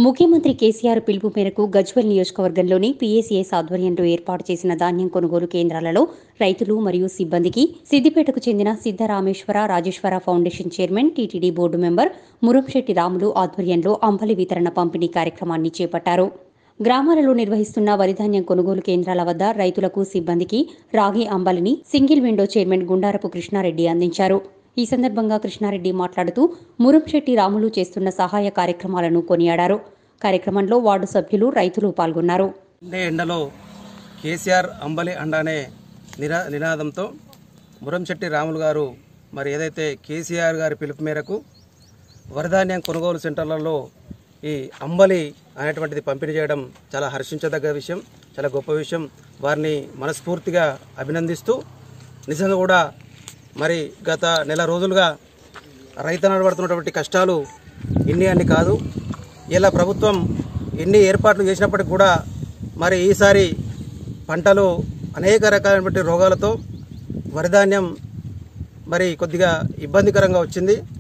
ముఖ్యమంత్రి కేసీఆర్ పిలుపు మేరకు గజ్వెల్ నియోజకవర్గంలోని పీఏసీఎస్ ఆధ్వర్యంలో ఏర్పాటు చేసిన ధాన్యం కొనుగోలు కేంద్రాలలో రైతులు మరియు సిబ్బందికి సిద్దిపేటకు చెందిన Siddarameshwara Rajeshwara foundation chairman TTD board member Muramshetti Ramulu ఆధ్వర్యంలో అంబలి వితరణ పంపిణీ కార్యక్రమాన్ని చేపట్టారు గ్రామాలలో నిర్వహిస్తున్న వరిధాన్యం కొనుగోలు కేంద్రాల వద్ద రైతులకు సిబ్బందికి రాగి అంబలిని సింగిల్ విండో చైర్మన్ గుండారపు కృష్ణారెడ్డి అందించారు ఈ సందర్భంగా కృష్ణారెడ్డి మాట్లాడుతూ మురంశెట్టి రాములు చేస్తున్న సహాయ కార్యక్రమాలను కొనియాడారు కార్యక్రమంలో వార్డు సభ్యులు రైతులు పాల్గొన్నారు ఉండే ఎండలో కేసీఆర్ అంబలి అండ అనే నిరా నినాదంతో మురంశెట్టి రాములు గారు మరి ఏదైతే కేసీఆర్ గారి పిలుపు మేరకు వరధాన్యం కొనుగోలు సెంటర్లలో ఈ అంబలి అనేటువంటిది పంపిణీ చేయడం చాలా హర్షించదగ్గ విషయం చాలా గొప్ప విషయం వారిని మనస్ఫూర్తిగా అభినందిస్తూ నిజంగా కూడా మరి గత నెల రోజులుగా రైతన్నలు పడుతున్నటువంటి కష్టాలు ఇన్ని అన్ని కాదు ఇలా ప్రభుత్వం ఎన్ని ఏర్పాట్లు చేసినప్పటికీ కూడా మరి ఈసారి పంటలు అనేక రకాలైనటువంటి రోగాలతో వరిధాన్యం మరి కొద్దిగా ఇబ్బందికరంగా వచ్చింది